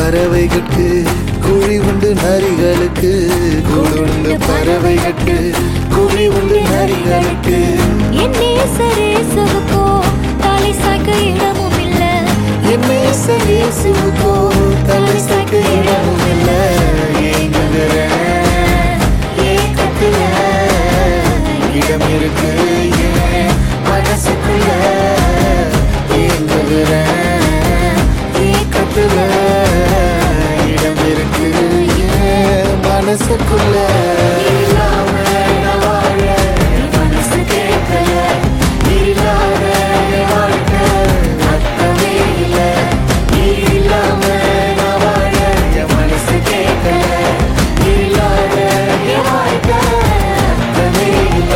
பறவைகளுக்கு குழி உண்டு நரிகளுக்கு கூடுண்டு பறவைகளுக்கு குழி உண்டு நரிகளுக்கு என் நேசரேசுவுக்கோ தலை சாய்க்க இடமும் இல்ல என் நேசர் இயேசுவுக்கோ தலை சாய்க்க இடமும் இல்லை ஏங்குகிறேன் ஏக்கத்துல இடம் இருக்கு என் மனசுக்குள்ள ஏங்குகிறேன் ஏக்கத்துல இடம் இருக்கு என் மனசுக்குள்ள இல்லாம நான் வாழ என் மனசு கேட்கல இல்லாத என் வாழ்க்கை அர்த்தமே இல்ல நீ இல்லாம நான் வாழ என் மனசு கேட்கல இல்லாத என் வாழ்க்கை அர்த்தமே இல்ல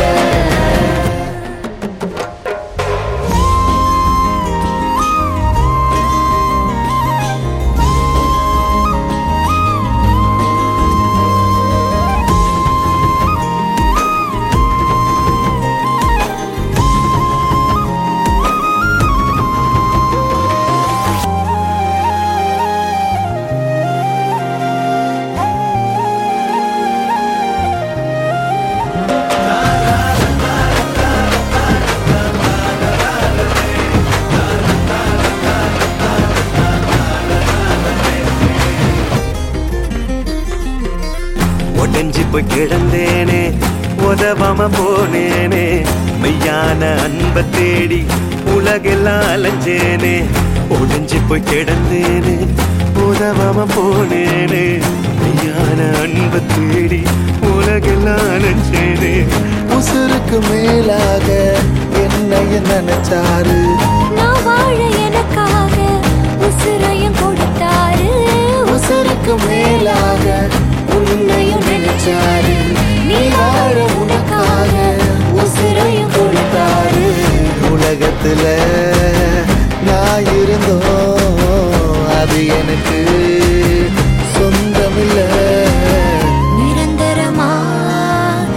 உடஞ்சி போய் கிடந்தேனே உதவாம போனேனே மெய்யான அன்பை தேடி உலகெல்லாம் அலைஞ்சேனே உடஞ்சி போய் கிடந்தேனே உதவாம போனேனே மெய்யான அன்பை தேடி உலகெல்லாம் அலைஞ்சேனே உசுருக்கு மேலாக என்னைய நினைச்சாரு நான் வாழ எனக்காக உசுரையும் கொடுத்தாரு உசுருக்கு மேலாக உன்னையும் நினைச்சாரு நீ வாழ உனக்காக உசுரையும் கொடுத்தாரு உலகத்துல நான் இருந்தோம் அது எனக்கு சொந்தமில்ல நிரந்தரமா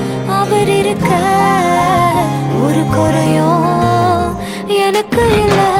அவர் இருக்க ஒரு குறையும் எனக்கு இல்லை